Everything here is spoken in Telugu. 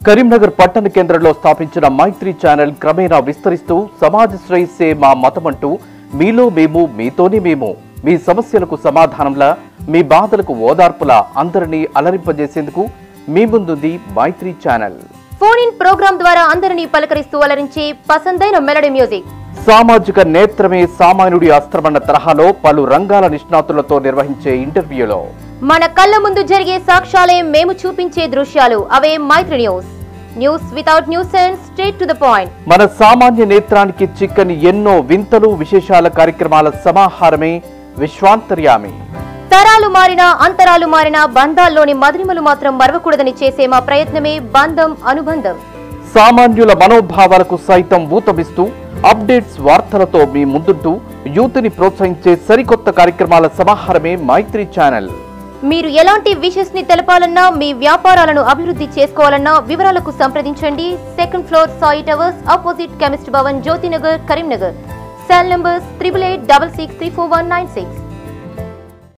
కరీంనగర్ పట్టణ కేంద్రంలో స్థాపించిన మైత్రి ఛానల్ క్రమేణా విస్తరిస్తూ సమాజ శ్రేయస్సే మా మతమంటూ మీలో మేము మీతోనే మేము మీ సమస్యలకు సమాధానంలా మీ బాధలకు ఓదార్పులా అందరినీ అలరింపజేసేందుకు మీ ముందుంది Maitri channel phone in programme ద్వారా అందరినీ పలకరిస్తూ అలరించి పసందైన మెలడీ మ్యూజిక్ సామాజిక నేత్రమే సామాన్యుడి అస్త్రమన్న తరహాలో పలు రంగాల నిష్ణాతులతో నిర్వహించే ఇంటర్వ్యూలో మన కళ్ళ ముందు జరిగే సాక్ష్యాలే మేము చూపించే దృశ్యాలు అవే Maitri news news without news and straight to the point మన సామాన్య నేత్రానికి చిక్కని ఎన్నో వింతలు విశేషాల కార్యక్రమాల సమాహారమే విశ్వాంతర్యామి తరాలు మారినా అంతరాలు మారినా బంధాల్లోని మధురిమలు మాత్రం మరవకూడదని చేసే మా ప్రయత్నమే బంధం అనుబంధం సామాన్యుల మనోభావాలకు సైతం ఊతమిస్తూ అప్డేట్స్ వార్తలతో మీ ముందుంటూ యూత్ని ప్రోత్సహించే సరికొత్త కార్యక్రమాల సమాహారమే మైత్రి ఛానల్ మీరు ఎలాంటి విషెస్ ని తెలపాలన్నా మీ వ్యాపారాలను అభివృద్ధి చేసుకోవాలన్నా వివరాలకు సంప్రదించండి second floor Sai Towers opposite chemist Bhavan Jyothinagar Karimnagar cell numbers triple eight double six three four one nine six